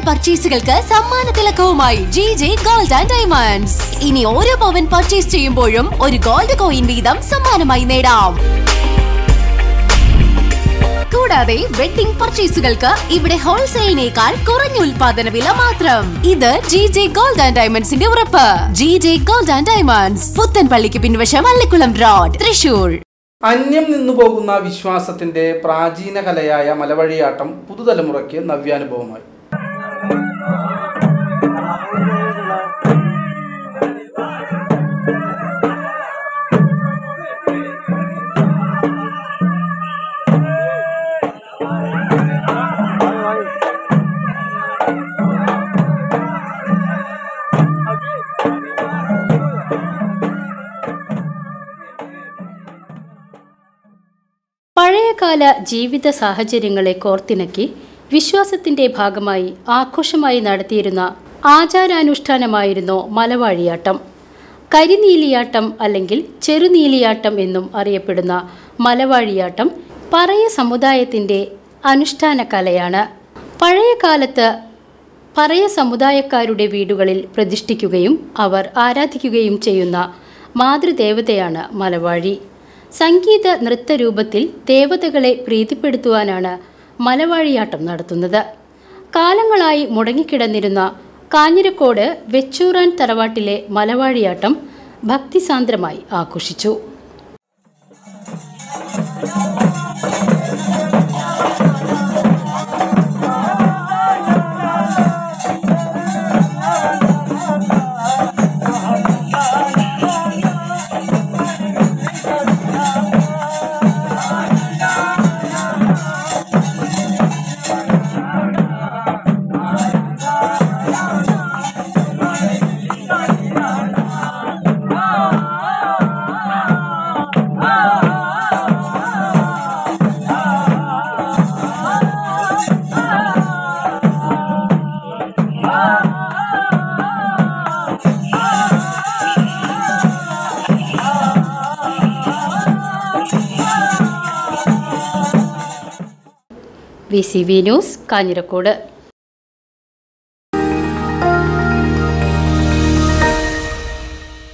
പർച്ചേസുകൾക്ക് സമ്മാന തിലക്കവുമായി G J gold and diamonds ഇനി ഓരോ പവൻ പർച്ചേസ് ചെയ്യുമ്പോഴും ഒരു ഗോൾഡ് കോയിൻ വീതം സമ്മാനമായി നേടാം കൂടാതെ വെഡിംഗ് പർച്ചേസുകൾക്ക് ഇവിടെ ഹോൾസെയിലിനേക്കാൾ കുറഞ്ഞ ഉൽപാദന വില മാത്രം ഇത് ജി ജെ ഗോൾഡ് ആൻഡ് ഡയമണ്ട്സിന്റെ ഉറപ്പ് G J gold and diamonds പുത്തൻപള്ളിക്ക് പിൻവശം അള്ളിക്കുളം റോഡ് തൃശൂർ അന്യം നിന്നു പോകുന്ന വിശ്വാസത്തിന്റെ പ്രാചീന കലയായ മലവഴിയാട്ടം പുതുതലമുറയ്ക്ക് നവ്യാനുഭവമായി പഴയകാല ജീവിത സാഹചര്യങ്ങളെ കോർത്തിണക്കി വിശ്വാസത്തിന്റെ ഭാഗമായി ആഘോഷമായി നടത്തിയിരുന്ന ആചാരാനുഷ്ഠാനമായിരുന്നു മലവാഴിയാട്ടം കരിനീലിയാട്ടം അല്ലെങ്കിൽ ചെറുനീലിയാട്ടം എന്നും അറിയപ്പെടുന്ന മലവാഴിയാട്ടം പറയ സമുദായത്തിന്റെ അനുഷ്ഠാന കലയാണ് പഴയ കാലത്ത് പറയ സമുദായക്കാരുടെ വീടുകളിൽ പ്രതിഷ്ഠിക്കുകയും അവർ ആരാധിക്കുകയും ചെയ്യുന്ന മാതൃദേവതയാണ് മലവാഴി സംഗീത നൃത്തരൂപത്തിൽ ദേവതകളെ പ്രീതിപ്പെടുത്തുവാനാണ് മലവാഴിയാട്ടം നടത്തുന്നത് കാലങ്ങളായി മുടങ്ങിക്കിടന്നിരുന്ന കാഞ്ഞിരക്കോട് വെച്ചൂറാൻ തറവാട്ടിലെ മലവാഴിയാട്ടം ഭക്തിസാന്ദ്രമായി ആഘോഷിച്ചു V C V news Kanjirakode